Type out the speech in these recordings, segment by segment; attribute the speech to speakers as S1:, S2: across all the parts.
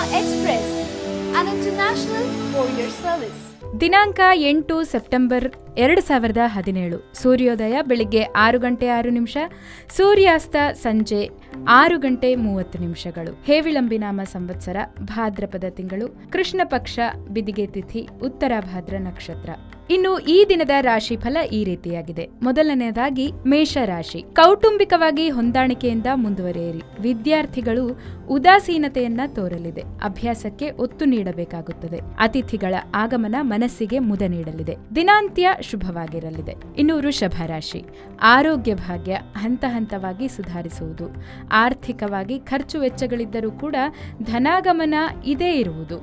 S1: Express, an international courier service.
S2: ದಿನಾಂಕ ಎಂಟು September ಎರಡು ಸಾವಿರದ ಹದಿನೇಳು ಸೂರ್ಯೋದಯ ಬೆಳಿಗ್ಗೆ ಆರು ಗಂಟೆ ಆರು ನಿಮಿಷ ಸೂರ್ಯಾಸ್ತ ಸಂಜೆ ಆರು ಗಂಟೆ ಮೂವತ್ತು ನಿಮಿಷಗಳು ಹೇವಿಳಂಬಿನಾಮ ಸಂವತ್ಸರ ಭಾದ್ರಪದ ತಿಂಗಳು ಕೃಷ್ಣ ಪಕ್ಷ ಬಿದಿಗೆ ತಿಥಿ ಉತ್ತರ ಭಾದ್ರ ನಕ್ಷತ್ರ ಇನ್ನು ಈ ದಿನದ ರಾಶಿ ಫಲ ಈ ರೀತಿಯಾಗಿದೆ ಮೊದಲನೆಯದಾಗಿ ಮೇಷ ರಾಶಿ ಕೌಟುಂಬಿಕವಾಗಿ ಹೊಂದಾಣಿಕೆಯಿಂದ ಮುಂದುವರಿಯಿರಿ ವಿದ್ಯಾರ್ಥಿಗಳು ಉದಾಸೀನತೆಯನ್ನ ತೋರಲಿದೆ ಅಭ್ಯಾಸಕ್ಕೆ ಒತ್ತು ನೀಡಬೇಕಾಗುತ್ತದೆ ಅತಿಥಿಗಳ ಆಗಮನ ಮನಸ್ಸಿಗೆ ಮುದ ನೀಡಲಿದೆ ದಿನಾಂತ್ಯ ಶುಭವಾಗಿರಲಿದೆ ಇನ್ನು ವೃಷಭ ರಾಶಿ ಆರೋಗ್ಯ ಭಾಗ್ಯ ಹಂತ ಹಂತವಾಗಿ ಸುಧಾರಿಸುವುದು ಆರ್ಥಿಕವಾಗಿ ಖರ್ಚು ವೆಚ್ಚಗಳಿದ್ದರೂ ಕೂಡ ಧನಾಗಮನ ಇದೇ ಇರುವುದು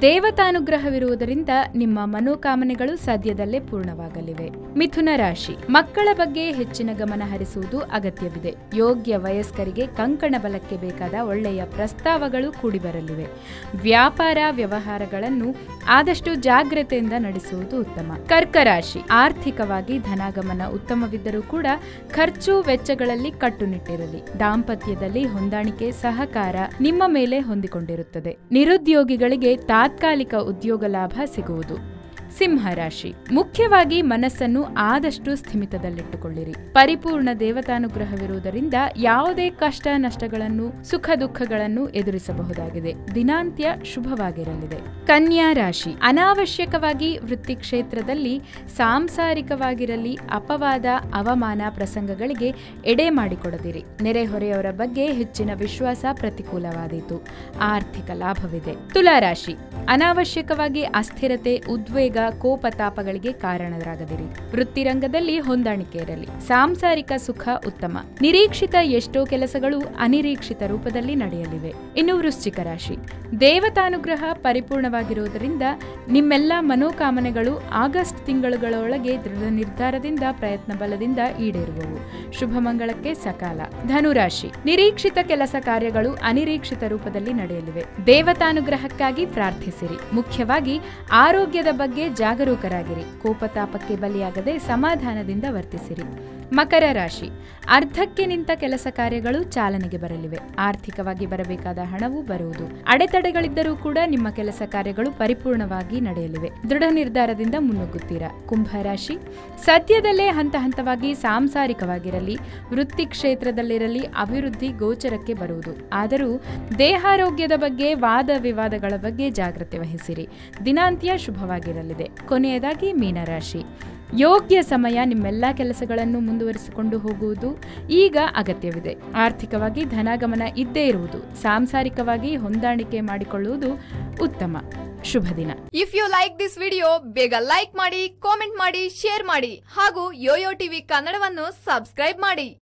S2: ದೇವತಾನುಗ್ರಹವಿರುವುದರಿಂದ ನಿಮ್ಮ ಮನೋಕಾಮನೆಗಳು ಸದ್ಯದಲ್ಲೇ ಪೂರ್ಣವಾಗಲಿವೆ ಮಿಥುನ ರಾಶಿ ಮಕ್ಕಳ ಬಗ್ಗೆ ಹೆಚ್ಚಿನ ಗಮನ ಹರಿಸುವುದು ಅಗತ್ಯವಿದೆ ಯೋಗ್ಯ ವಯಸ್ಕರಿಗೆ ಕಂಕಣ ಬಲಕ್ಕೆ ಬೇಕಾದ ಒಳ್ಳೆಯ ಪ್ರಸ್ತಾವಗಳು ಕೂಡಿಬರಲಿವೆ ವ್ಯಾಪಾರ ವ್ಯವಹಾರಗಳನ್ನು ಆದಷ್ಟು ಜಾಗ್ರತೆಯಿಂದ ನಡೆಸುವುದು ಉತ್ತಮ ಕರ್ಕ ರಾಶಿ ಆರ್ಥಿಕವಾಗಿ ಧನಾಗಮನ ಉತ್ತಮವಿದ್ದರೂ ಕೂಡ ಖರ್ಚು ವೆಚ್ಚಗಳಲ್ಲಿ ಕಟ್ಟುನಿಟ್ಟಿರಲಿ ದಾಂಪತ್ಯದಲ್ಲಿ ಹೊಂದಾಣಿಕೆ ಸಹಕಾರ ನಿಮ್ಮ ಮೇಲೆ ಹೊಂದಿಕೊಂಡಿರುತ್ತದೆ ನಿರುದ್ಯೋಗಿಗಳಿಗೆ ತಾತ್ಕಾಲಿಕ ಉದ್ಯೋಗ ಲಾಭ ಸಿಗುವುದು ಸಿಂಹ ರಾಶಿ ಮುಖ್ಯವಾಗಿ ಮನಸ್ಸನ್ನು ಆದಷ್ಟು ಸ್ಥಿಮಿತದಲ್ಲಿಟ್ಟುಕೊಳ್ಳಿರಿ ಪರಿಪೂರ್ಣ ದೇವತಾನುಗ್ರಹವಿರುವುದರಿಂದ ಯಾವುದೇ ಕಷ್ಟ ನಷ್ಟಗಳನ್ನು ಸುಖ ದುಃಖಗಳನ್ನು ಎದುರಿಸಬಹುದಾಗಿದೆ ದಿನಾಂತ್ಯ ಶುಭವಾಗಿರಲಿದೆ ಕನ್ಯಾ ರಾಶಿ ಅನಾವಶ್ಯಕವಾಗಿ ವೃತ್ತಿ ಕ್ಷೇತ್ರದಲ್ಲಿ ಸಾಂಸಾರಿಕವಾಗಿರಲಿ ಅಪವಾದ ಅವಮಾನ ಪ್ರಸಂಗಗಳಿಗೆ ಎಡೆ ಮಾಡಿಕೊಡದಿರಿ ನೆರೆಹೊರೆಯವರ ಬಗ್ಗೆ ಹೆಚ್ಚಿನ ವಿಶ್ವಾಸ ಪ್ರತಿಕೂಲವಾದೀತು ಆರ್ಥಿಕ ಲಾಭವಿದೆ ತುಲಾರಾಶಿ ಅನಾವಶ್ಯಕವಾಗಿ ಅಸ್ಥಿರತೆ ಉದ್ವೇಗ ಕೋಪತಾಪಗಳಿಗೆ ಕಾರಣರಾಗದಿರಿ ವೃತ್ತಿರಂಗದಲ್ಲಿ ಹೊಂದಾಣಿಕೆ ಇರಲಿ ಸಾಂಸಾರಿಕ ಸುಖ ಉತ್ತಮ ನಿರೀಕ್ಷಿತ ಎಷ್ಟೋ ಕೆಲಸಗಳು ಅನಿರೀಕ್ಷಿತ ರೂಪದಲ್ಲಿ ನಡೆಯಲಿವೆ ಇನ್ನು ವೃಶ್ಚಿಕ ರಾಶಿ ದೇವತಾನುಗ್ರಹ ಪರಿಪೂರ್ಣವಾಗಿರುವುದರಿಂದ ನಿಮ್ಮೆಲ್ಲ ಮನೋಕಾಮನೆಗಳು ಆಗಸ್ಟ್ ತಿಂಗಳುಗಳೊಳಗೆ ದೃಢ ನಿರ್ಧಾರದಿಂದ ಪ್ರಯತ್ನ ಬಲದಿಂದ ಈಡೇರುವವು ಶುಭ ಮಂಗಳಕ್ಕೆ ಸಕಾಲ ಧನುರಾಶಿ ನಿರೀಕ್ಷಿತ ಕೆಲಸ ಕಾರ್ಯಗಳು ಅನಿರೀಕ್ಷಿತ ರೂಪದಲ್ಲಿ ನಡೆಯಲಿವೆ ದೇವತಾನುಗ್ರಹಕ್ಕಾಗಿ ಪ್ರಾರ್ಥಿಸಿರಿ ಮುಖ್ಯವಾಗಿ ಆರೋಗ್ಯದ ಬಗ್ಗೆ ಜಾಗರೂಕರಾಗಿರಿ ಕೋಪತಾಪಕ್ಕೆ ಬಲಿಯಾಗದೆ ಸಮಾಧಾನದಿಂದ ವರ್ತಿಸಿರಿ ಮಕರ ರಾಶಿ ಅರ್ಧಕ್ಕೆ ನಿಂತ ಕೆಲಸ ಕಾರ್ಯಗಳು ಚಾಲನೆಗೆ ಬರಲಿವೆ ಆರ್ಥಿಕವಾಗಿ ಬರಬೇಕಾದ ಹಣವು ಬರುವುದು ಅಡೆತಡೆಗಳಿದ್ದರೂ ಕೂಡ ನಿಮ್ಮ ಕೆಲಸ ಕಾರ್ಯಗಳು ಪರಿಪೂರ್ಣವಾಗಿ ನಡೆಯಲಿವೆ ದೃಢ ನಿರ್ಧಾರದಿಂದ ಮುನ್ನುಗ್ಗುತ್ತೀರಾ ಕುಂಭರಾಶಿ ಸದ್ಯದಲ್ಲೇ ಹಂತ ಹಂತವಾಗಿ ಸಾಂಸಾರಿಕವಾಗಿರಲಿ ವೃತ್ತಿ ಕ್ಷೇತ್ರದಲ್ಲಿರಲಿ ಅಭಿವೃದ್ಧಿ ಗೋಚರಕ್ಕೆ ಬರುವುದು ಆದರೂ ದೇಹಾರೋಗ್ಯದ ಬಗ್ಗೆ ವಾದ ವಿವಾದಗಳ ಬಗ್ಗೆ ಜಾಗ್ರತೆ ವಹಿಸಿರಿ ದಿನಾಂತ್ಯ ಶುಭವಾಗಿರಲಿದೆ ಕೊನೆಯದಾಗಿ ಮೀನರಾಶಿ ಯೋಗ್ಯ ಸಮಯ ನಿಮ್ಮೆಲ್ಲ ಕೆಲಸಗಳನ್ನು ಮುಂದುವರಿಸಿಕೊಂಡು ಹೋಗುವುದು ಈಗ ಅಗತ್ಯವಿದೆ ಆರ್ಥಿಕವಾಗಿ ಧನಾಗಮನ ಇದ್ದೇ ಇರುವುದು ಸಾಂಸಾರಿಕವಾಗಿ ಹೊಂದಾಣಿಕೆ ಮಾಡಿಕೊಳ್ಳುವುದು ಉತ್ತಮ ಶುಭ ದಿನ
S1: if you like this video ಬೇಗ ಲೈಕ್ ಮಾಡಿ ಕಾಮೆಂಟ್ ಮಾಡಿ ಶೇರ್ ಮಾಡಿ ಹಾಗೂ ಯೋಯೋ ಟಿವಿ ಕನ್ನಡವನ್ನು ಸಬ್ಸ್ಕ್ರೈಬ್ ಮಾಡಿ